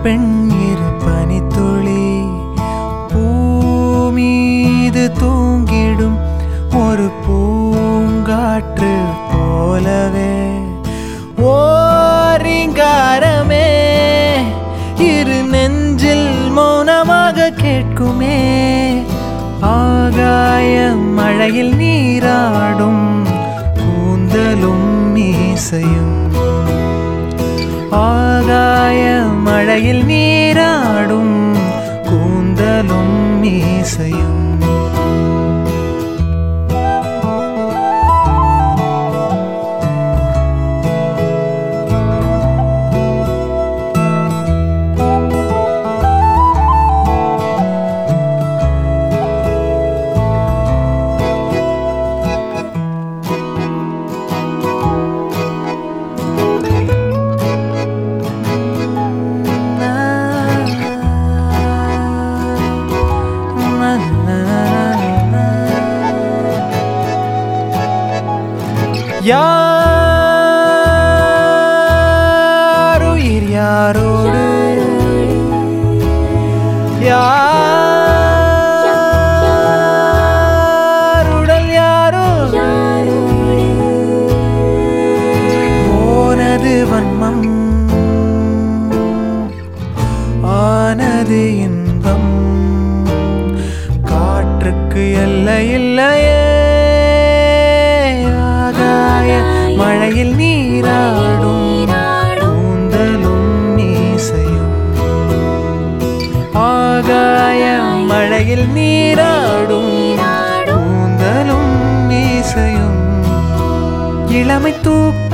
பெண் இரு பனித்துளி பூமீது தூங்கிடும் ஒரு பூங்காற்று போலவே ஓரிங்காரமே இரு நெஞ்சில் மௌனமாக கேட்குமே ஆகாய மழையில் நீராடும் கூந்தலும் மீசையும் ஆகாய மழையில் நீராடும் கூந்தலும் மீசையும் யாருயிர் யாரோடு யாருடல் யாரோ போனது வன்மம் ஆனது இன்பம் காற்றுக்கு எல்லை இல்லையே ஆகாய மழையில் நீராடும் கூந்தலும் மீசையும் ஆகாய மழையில் நீராடும் கூந்தலும் மீசையும் இளமை தூக்க